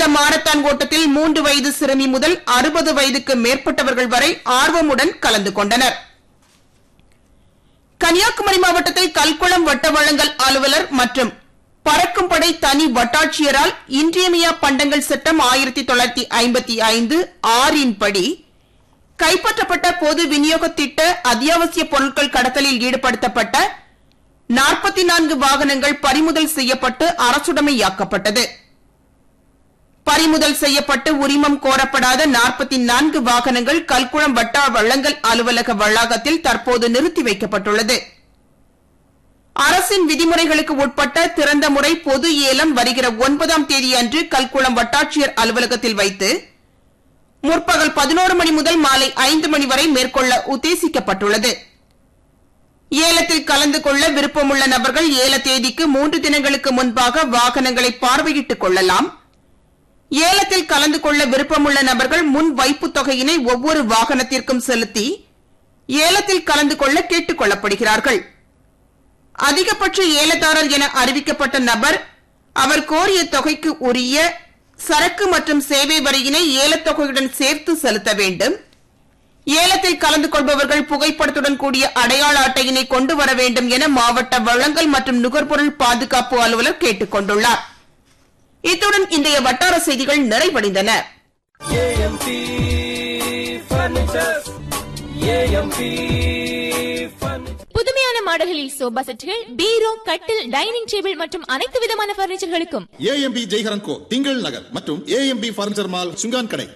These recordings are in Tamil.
இந்த மாரத்தான் ஓட்டத்தில் மூன்று வயது சிறுமி முதல் அறுபது வயதுக்கு மேற்பட்டவர்கள் வரை ஆர்வமுடன் கலந்து கொண்டனர் கன்னியாகுமரி மாவட்டத்தில் கல்குளம் வட்ட வழங்கல் அலுவலர் மற்றும் பறக்கும் படை தனி வட்டாட்சியரால் இன்றியமையா பண்டங்கள் சட்டம் ஆயிரத்தி தொள்ளாயிரத்தி ஐம்பத்தி ஐந்து ஆறின் படி கைப்பற்றப்பட்ட பொது விநியோக திட்ட அத்தியாவசிய பொருட்கள் கடத்தலில் ஈடுபடுத்தப்பட்ட நாற்பத்தி நான்கு வாகனங்கள் பறிமுதல் செய்யப்பட்டு அரசுடைமையாக்கப்பட்டது பறிமுதல் செய்யப்பட்டு உரிமம் கோரப்படாத நாற்பத்தி நான்கு வாகனங்கள் கல்குளம் வட்டா வழங்கல் அலுவலக வளாகத்தில் தற்போது நிறுத்தி வைக்கப்பட்டுள்ளது அரசின் விதிமுறைகளுக்கு உட்பட்ட திறந்த முறை பொது ஏலம் வருகிற ஒன்பதாம் தேதி அன்று கல்குளம் வட்டாட்சியர் அலுவலகத்தில் வைத்து முற்பகல் பதினோரு மணி முதல் மாலை ஐந்து மணி வரை மேற்கொள்ள உத்தேசிக்கப்பட்டுள்ளது ஏலத்தில் கலந்து கொள்ள விருப்பமுள்ள நபர்கள் ஏல தேதிக்கு மூன்று தினங்களுக்கு முன்பாக வாகனங்களை பார்வையிட்டுக் கொள்ளலாம் ஏலத்தில் கலந்து கொள்ள விருப்பமுள்ள நபர்கள் முன் வைப்புத் தொகையினை ஒவ்வொரு வாகனத்திற்கும் செலுத்தி ஏலத்தில் கலந்து கொள்ள கேட்டுக் கொள்ளப்படுகிறார்கள் அதிகபட்ச ஏலதாரர் என அறிவிக்கப்பட்ட நபர் அவர் கோரிய தொகைக்கு உரிய சரக்கு மற்றும் சேவை வரியினை ஏலத்தொகையுடன் சேர்த்து செலுத்த வேண்டும் ஏலத்தில் கலந்து கொள்பவர்கள் புகைப்படத்துடன் கூடிய அடையாள அட்டையினை கொண்டு வர வேண்டும் என மாவட்ட வழங்கல் மற்றும் நுகர்பொருள் பாதுகாப்பு அலுவலர் கேட்டுக் கொண்டுள்ளார் இத்துடன் இன்றைய வட்டார செய்திகள் நிறைவடைந்தன ஏஎம்பி ஃபர்னிச்சர்ஸ் ஏஎம்பி ஃபர்னிச்சர் புதுமையான மாடல்களில் சோபா செட்டுகள் பீரோ கட்டில் டைனிங் டேபிள் மற்றும் அனைத்து விதமான பர்னிச்சர்களுக்கும் ஏஎம்பி ஜெய்ஹரன் கோ திங்கள் நகர் மற்றும் ஏஎம்பி பர்னிச்சர் மால் சுங்கான் கடை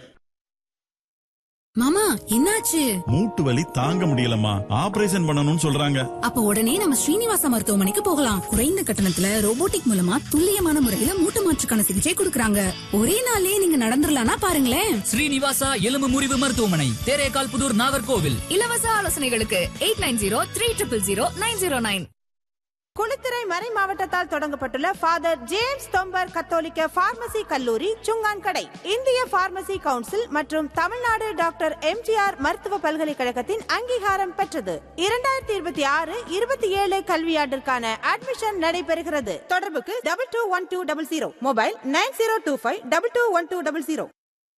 மாமா என்னாச்சு மூட்டு வலி தாங்க முடியலம்மா ஆபரேஷன் பண்ணணும்னு சொல்றாங்க அப்ப உடனே நம்ம ஸ்ரீனிவாச மருத்துவமனைக்கு போகலாம் குறைந்த கட்டணத்துல ரோபோட்டிக் மூலமா துல்லியமான முறையில மூட்டு மாற்றுக்கான சிகிச்சை கொடுக்கறாங்க ஒரே நாள்லயே நீங்க நடந்துடலாம்னா பாருங்களேன் ஸ்ரீனிவாசா எலும்பு முறிவு மருத்துவமனை தேரேகால் புதூர் நாகர்கோவில் இலவச ஆலோசனைகளுக்கு eight nine zero three triple zero nine zero nine Kuzhithurai மறை மாவட்டத்தால் தொடங்கப்பட்டுள்ள ஃபாதர் ஜேம்ஸ் தொம்பர் கத்தோலிக்க பார்மசி கல்லூரி சுங்கான்கடை இந்திய பார்மசி கவுன்சில் மற்றும் தமிழ்நாடு டாக்டர் எம்ஜிஆர் மருத்துவ பல்கலைக்கழகத்தின் அங்கீகாரம் பெற்றது இரண்டாயிரத்தி இருபத்தி ஆறு இருபத்தி ஏழு கல்வியாண்டிற்கான அட்மிஷன் நடைபெறுகிறது தொடர்புக்கு double two one two double zero mobile nine zero two five double two one two double zero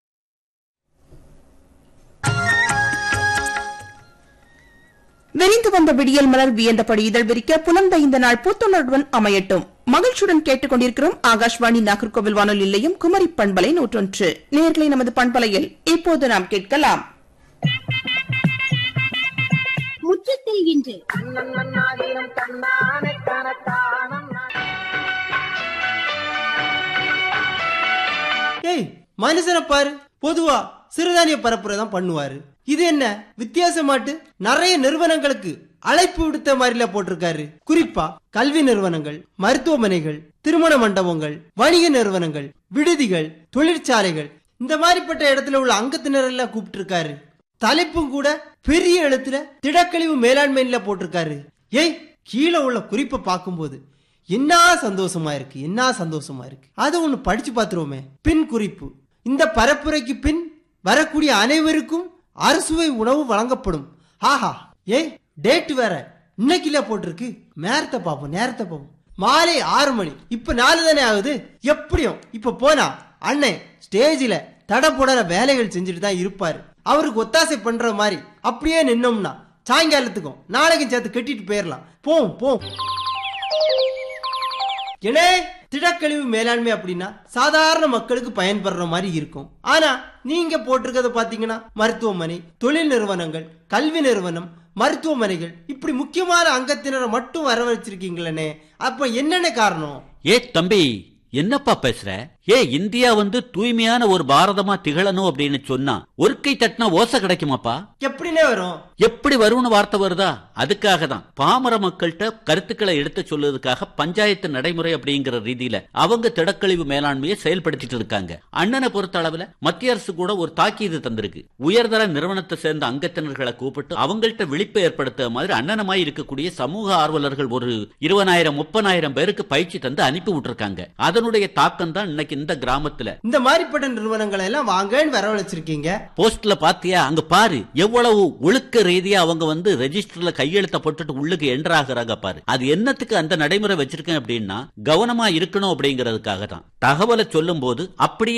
விரிந்து வந்த விடியல் மலர் வியந்தபடி இதழ் விரிக்க புலந்த இந்த நாள் புத்துணர்வுடன் அமையட்டும் மகிழ்ச்சியுடன் கேட்டுக் கொண்டிருக்கிறோம் ஆகாஷ்வாணி நாகர்கோவில் வானொலி நிலையம் குமரி பண்பலை நூற்றொன்று நேர்களை நமது பண்பலையில் இப்போது நாம் கேட்கலாம் முற்றத்தில் இன்று ஏய் மனுஷனை பாரு பொதுவா சிறுதானிய பரப்புரை தான் பண்ணுவாரு இது என்ன வித்தியாசமாட்டு நிறைய நிறுவனங்களுக்கு அழைப்பு விடுத்த மாதிரில போட்டிருக்காரு குறிப்பா கல்வி நிறுவனங்கள் மருத்துவமனைகள் திருமண மண்டபங்கள் வணிக நிறுவனங்கள் விடுதிகள் தொழிற்சாலைகள் இந்த மாதிரிப்பட்ட இடத்துல உள்ள அங்கத்தினர் எல்லாம் கூப்பிட்டு இருக்காரு தலைப்பும் கூட பெரிய எழுத்துல திடக்கழிவு மேலாண்மையில போட்டிருக்காரு ஏய் கீழே உள்ள குறிப்பை பார்க்கும்போது என்ன சந்தோஷமா இருக்கு என்ன சந்தோஷமா இருக்கு அதை ஒண்ணு படிச்சு பார்த்துருவோமே பின் குறிப்பு இந்த பரப்புரைக்கு பின் வரக்கூடிய அனைவருக்கும் அறுசுவை உணவு வழங்கப்படும் ஆஹா ஏய் டேட் வேற இன்னைக்குல போட்டிருக்கு நேரத்தை பார்ப்போம் நேரத்தை பார்ப்போம் மாலை ஆறு மணி இப்ப நாலு தானே ஆகுது எப்படியும் இப்ப போனா அண்ணன் ஸ்டேஜில் தடப்புடற வேலைகள் செஞ்சுட்டு தான் இருப்பாரு அவருக்கு ஒத்தாசை பண்ற மாதிரி அப்படியே நின்னோம்னா சாயங்காலத்துக்கும் நாளைக்கும் சேர்த்து கட்டிட்டு போயிடலாம் போம் போம் ஏனே திடக்கழிவு மேலாண்மை அப்படின்னா சாதாரண மக்களுக்கு பயன்படுற மாதிரி இருக்கும் ஆனா நீங்க போட்டிருக்கிறத பாத்தீங்கன்னா மருத்துவமனை தொழில் நிறுவனங்கள் கல்வி நிறுவனம் மருத்துவமனைகள் இப்படி முக்கியமான அங்கத்தினரை மட்டும் வர வச்சிருக்கீங்களே அப்ப என்னென்ன காரணம் ஏ தம்பி என்னப்பா பேசுற ஏ இந்தியா வந்து தூய்மையான ஒரு பாரதமா திகழணும் அப்படின்னு சொன்னா ஒரு கை தட்டினா ஓசை கிடைக்குமாப்பா எப்படின்னே வரும் எப்படி வரும்னு வார்த்தை வருதா அதுக்காக தான் பாமர மக்கள்கிட்ட கருத்துக்களை எடுத்து சொல்லுறதுக்காக பஞ்சாயத்து நடைமுறை அப்படிங்கிற ரீதியில அவங்க திடக்கழிவு மேலாண்மையை செயல்படுத்திட்டு இருக்காங்க அண்ணனை பொறுத்த அளவுல மத்திய அரசு கூட ஒரு தாக்கீது தந்திருக்கு உயர்தர நிறுவனத்தை சேர்ந்த அங்கத்தினர்களை கூப்பிட்டு அவங்கள்ட்ட விழிப்பை ஏற்படுத்த மாதிரி அண்ணனமாய் இருக்கக்கூடிய சமூக ஆர்வலர்கள் ஒரு இருபதாயிரம் முப்பதாயிரம் பேருக்கு பயிற்சி தந்து அனுப்பி விட்டுருக்காங்க அதனுடைய தாக்கம் தான் இன்னைக்கு இந்த கிராமத்துல இந்த மாதிரிப்பட்ட நிறுவனங்களை எல்லாம் வாங்கன்னு வரவழைச்சிருக்கீங்க போஸ்ட்ல பாத்தியா அங்க பாரு எவ்வளவு ஒழுக்க ரீதியா அவங்க வந்து ரெஜிஸ்டர்ல கையெழுத்த போட்டுட்டு உள்ளுக்கு என்டர் ஆகுறாங்க பாரு அது என்னத்துக்கு அந்த நடைமுறை வச்சிருக்கேன் அப்படின்னா கவனமா இருக்கணும் அப்படிங்கறதுக்காக தான் தகவலை சொல்லும் போது அப்படியே